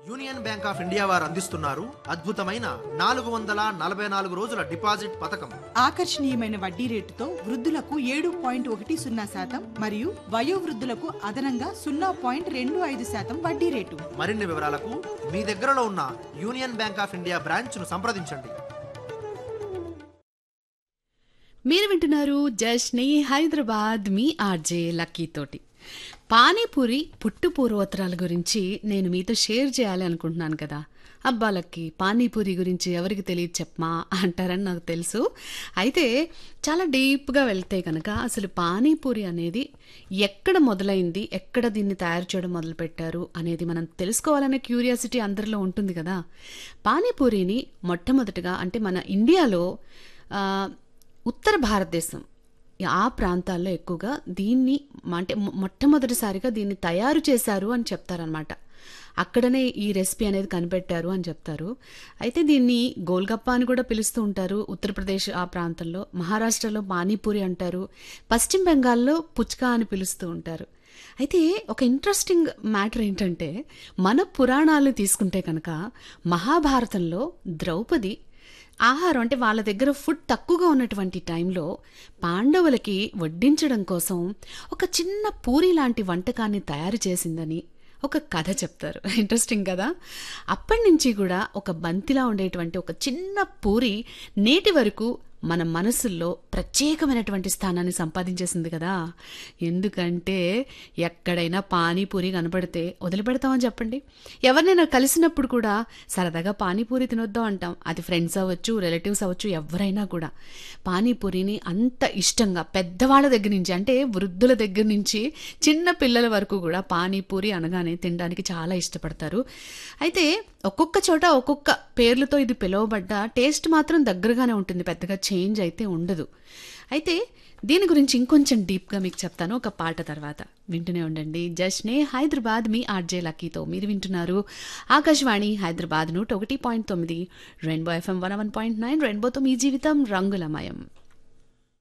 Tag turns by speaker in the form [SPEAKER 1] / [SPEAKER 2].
[SPEAKER 1] union Bank of India వారు అందిస్తున్నారు అద్భుతమైన నాలుగు వందల నలభై నాలుగు రోజుల డిపాజిట్ పథకం
[SPEAKER 2] ఆకర్షణీయమైన వడ్డీ రేటుతో వృద్ధులకు ఏడు పాయింట్ ఒకటి సున్నా శాతం మరియు వయోవృద్ధులకు అదనంగా సున్నా పాయింట్ రెండు ఐదు శాతం వడ్డీ రేటు
[SPEAKER 1] మరిన్ని వివరాలకు మీ దగ్గరలో ఉన్న యూనియన్ బ్యాంక్ ఆఫ్ ఇండియా బ్రాంచ్ను సంప్రదించండి
[SPEAKER 3] మీరు వింటున్నారు జస్ని హైదరాబాద్ మీ ఆర్జే లక్కీ తోటి పానీపూరి పుట్టు పూర్వోత్తరాల గురించి నేను మీతో షేర్ చేయాలి అనుకుంటున్నాను కదా అబ్బా లక్కీ పానీపూరి గురించి ఎవరికి తెలియదు చెప్పమా అంటారని నాకు తెలుసు అయితే చాలా డీప్గా వెళ్తే కనుక అసలు పానీపూరి అనేది ఎక్కడ మొదలైంది ఎక్కడ దీన్ని తయారు చేయడం మొదలుపెట్టారు అనేది మనం తెలుసుకోవాలనే క్యూరియాసిటీ అందరిలో ఉంటుంది కదా పానీపూరిని మొట్టమొదటిగా అంటే మన ఇండియాలో ఆ, ఉత్తర భారతదేశం ఆ ప్రాంతాల్లో ఎక్కువగా దీన్ని అంటే మొ- మొట్టమొదటిసారిగా దీన్ని తయారు చేశారు అని చెప్తారనమాట అక్కడనే ఈ రెసిపీ అనేది కనిపెట్టారు అని చెప్తారు అయితే దీన్ని గోల్గప్ప అని కూడా పిలుస్తూ ఉంటారు ఉత్తరప్రదేశ్ ఆ ప్రాంతంలో మహారాష్ట్రలో పానీపూరి అంటారు పశ్చిమ బెంగాల్లో పుచ్కా అని పిలుస్తూ ఉంటారు అయితే ఒక ఇంట్రెస్టింగ్ మ్యాటర్ ఏంటంటే మన పురాణాలు తీసుకుంటే కనుక మహాభారతంలో ద్రౌపది ఆహారం అంటే వాళ్ళ దగ్గర ఫుడ్ తక్కువగా ఉన్నటువంటి టైంలో పాండవులకి వడ్డించడం కోసం ఒక చిన్న పూరి లాంటి వంటకాన్ని తయారు చేసిందని ఒక కథ చెప్తారు ఇంట్రెస్టింగ్ కదా అప్పటి నుంచి కూడా ఒక బంతిలా ఉండేటువంటి ఒక చిన్న పూరి నేటి వరకు మన మనసుల్లో ప్రత్యేకమైనటువంటి స్థానాన్ని సంపాదించేసింది కదా ఎందుకంటే ఎక్కడైనా పానీపూరి కనపడితే వదిలిపెడతామని చెప్పండి ఎవరినైనా కలిసినప్పుడు కూడా సరదాగా పానీపూరి తినొద్దాం అంటాం అది ఫ్రెండ్స్ అవ్వచ్చు రిలేటివ్స్ అవ్వచ్చు ఎవరైనా కూడా పానీపూరిని అంత ఇష్టంగా పెద్దవాళ్ళ దగ్గర నుంచి అంటే వృద్ధుల దగ్గర నుంచి చిన్న పిల్లల వరకు కూడా పానీపూరి అనగానే తినడానికి చాలా ఇష్టపడతారు అయితే ఒక్కొక్క చోట ఒక్కొక్క పేర్లతో ఇది పిలువబడ్డ టేస్ట్ మాత్రం దగ్గరగానే ఉంటుంది పెద్దగా చేంజ్ అయితే ఉండదు అయితే దీని గురించి ఇంకొంచెం డీప్గా మీకు చెప్తాను ఒక పాట తర్వాత వింటూనే ఉండండి జస్నే హైదరాబాద్ మీ ఆర్జే లక్కీతో మీరు వింటున్నారు ఆకాశవాణి హైదరాబాద్ నూట ఒకటి పాయింట్ తొమ్మిది rainbow FM one one point nine రెయిన్బోతో మీ జీవితం రంగులమయం